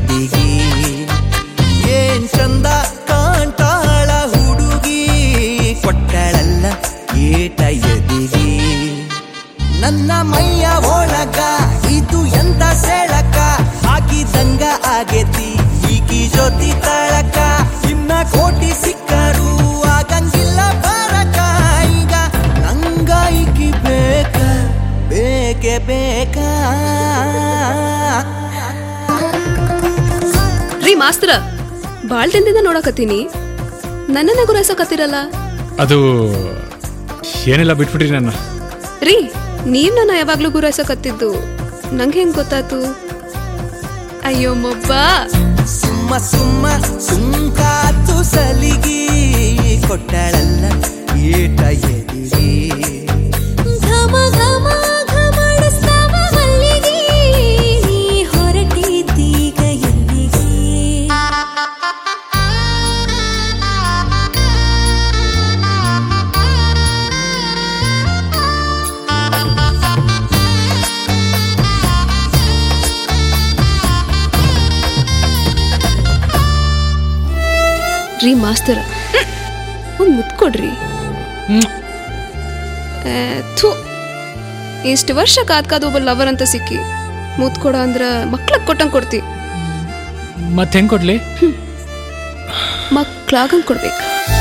ಎದಿಗಿ ಏನ್ ಚಂದ ಕಾಂತಾಳ ಹುಡುಗಿ ಕೊಟ್ಟಳಲ್ಲ ಏಟ ಎದಿಗಿ ನನ್ನ ಮೈಯ ಒಳಗ ಇದು ಎಂತ ಸೆಳಕ ಹಾಕಿದಂಗ ಆಗೇತಿ ಈಗಿ ಜೊತಿ ತಳಕ ಇನ್ನ ಕೋಟಿ ಸಿಕ್ಕರು ಆಗಂಗಿಲ್ಲ ಬರಕ ಈಗ ನಂಗ ಈಕಿ ಬೇಕ ಬೇಕೆ ಬೇಕಾ ರೀ ಮಾಸ್ತರ ಬಾಳ್ ದಿನದಿಂದ ನೋಡಕತ್ತೀನಿ ನನ್ನನ್ನ ಗುರಾಯಿಸಕತ್ತೀರಲ್ಲ ಅದು ಏನಿಲ್ಲ ಬಿಟ್ಬಿಟ್ರಿ ನನ್ನ ರೀ ನೀವ್ ನನ್ನ ಯಾವಾಗ್ಲೂ ಗುರಾಯಿಸಕತ್ತಿದ್ದು ನಂಗೆ ಹೆಂಗ್ ಗೊತ್ತಾತು ಅಯ್ಯೋ ಮೊಬ್ಬ ಸುಮ್ಮ ಸುಮ್ಮ ಸುಂಕಾತು ಸಲಿಗಿ ಕೊಟ್ಟಳಲ್ಲ ಏಟ ಎದಿಗಿ ಘಮ ಘಮ ಘಮಡಿಸ್ತಾವ ಮಲ್ಲಿಗೆ ನೀ ಹೊರಟಿದ್ದೀಗ ಎಲ್ಲಿಗೆ ರೀ ಮಾಸ್ತರ ಒಂದ್ ಮುತ್ಕೊಡ್ರಿ ಹ್ಮ್. ಥೂ ಇಷ್ಟು ವರ್ಷ ಕಾದ್ ಕಾದ್ ಒಬ್ಬ ಲವರ್ ಅಂತ ಸಿಕ್ಕಿ ಮುತ್ ಕೊಡ ಅಂದ್ರ ಮಕ್ಳಗ್ ಕೊಟ್ಟಂಗ್ ಕೊಡ್ತಿ ಮತ್ತೆ ಹೆಂಗ್ ಕೊಡ್ಲಿ ಮಕ್ಳಾಗಂಗ್ ಕೊಡ್ಬೇಕು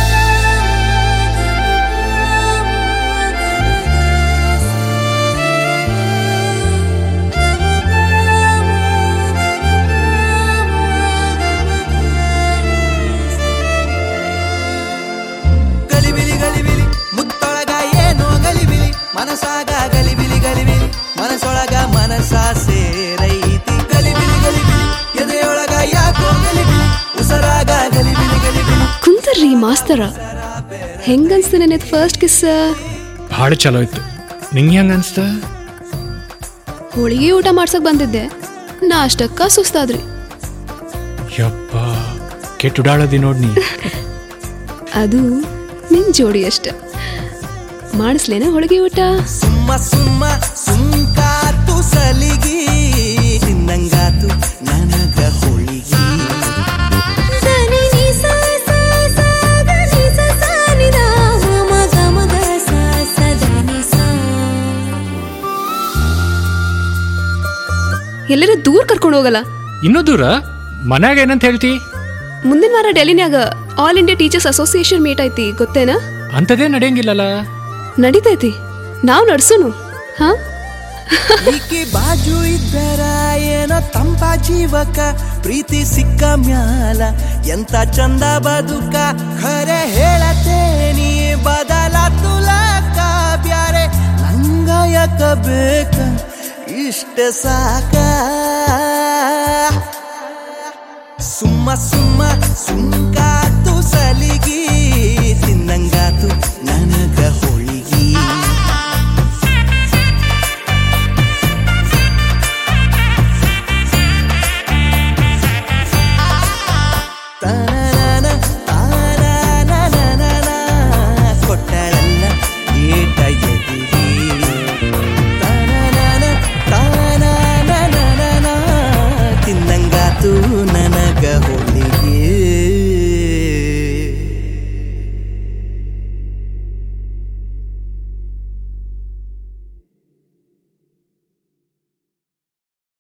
ಗಲಿಬಿಲಿ ಗಲಿಬಿಲಿ ಮುತ್ತೊಳಗ ಏನೋ ಗಲಿಬಿಲಿ ಮನಸಾಗ ಗಲಿಬಿಲಿ ಗಲಿಬಿಲಿ ಮನಸೊಳಗ ಮನಸ ಸೇರೈತಿ ಗಲಿಬಿಲಿ ಗಲಿಬಿಲಿ ಎದೆಯೊಳಗ ಯಾಕೋ ಗಲಿಬಿಲಿ ಉಸರಾಗ ಗಲಿಬಿಲಿ ಗಲಿಬಿಲಿ ಕುಂತರ್ರಿ ಮಾಸ್ತರ ಹೆಂಗನ್ಸ್ತ ನೆನೆದ್ ಫಸ್ಟ್ ಕಿಸ್ ಭಾಳ ಚಲೋ ಇತ್ತು ನಿಂಗೆ ಹೆಂಗ ಅನ್ಸ್ತ ಹೋಳಿಗೆ ಊಟ ಮಾಡ್ಸಕ್ ಬಂದಿದ್ದೆ ನಾ ಅಷ್ಟಕ್ಕ ಸುಸ್ತಾದ್ರಿ ಯಪ್ಪ ಕೆಟ್ಟುಡಾಳದಿ ನೋಡ್ನಿ ಅದು ನಿನ್ ಜೋಡಿ ಅಷ್ಟ ಮಾಡಿಸ್ಲೇನ ಹೋಳಿಗೆ ಊಟ ಸುಮ್ಮ ಸುಮ್ಮ ಸುಂಕಾತು ಸಲಿಗಿ ತಿನ್ನಂಗಾತು ನನಗ ಹೋಳಿಗಿ ಸನಿ ನಿ ಸ ಸ ಸ ಗ ನಿ ಸ ಸ ನಿ ದ ಮ ಗ ಮ ಗ ಸ ಸ ದ ನಿ ಸ ಎಲ್ಲರ ದೂರ ಕರ್ಕೊಂಡು ಹೋಗಲ್ಲ ಇನ್ನೂ ದೂರ ಮನ್ಯಾಗ ಏನಂತ ಹೇಳ್ತಿ ಮುಂದಿನ ವಾರ ಡೆಲ್ಲಿನ್ಯಾಗ all India teachers association meet ಐತಿ ಗೊತ್ತೇನಾ ಅಂಥದ್ದೇ ನಡೆಯಂಗಿಲ್ಲಲ್ಲ ನಡೀತೈತಿ ನಾವ್ ನಡ್ಸುನು ಹಾ ಈಕಿ ಬಾಜು ಇದ್ದರ ಏನೋ ತಂಪ ಜೀವಕ ಪ್ರೀತಿ ಸಿಕ್ಕ ಮ್ಯಾಲ ಎಂತ ಚಂದ ಬದುಕ ಖರೆ ಹೇಳತೇನಿ ಬದಲ ತುಲಕ ಬ್ಯಾರೆ ನಂಗ ಯಾಕ ಬೇಕ ಇಷ್ಟ ಸಾಕ ಸುಮ್ಮ ಸುಮ್ಮ ಸುಮ್ಮ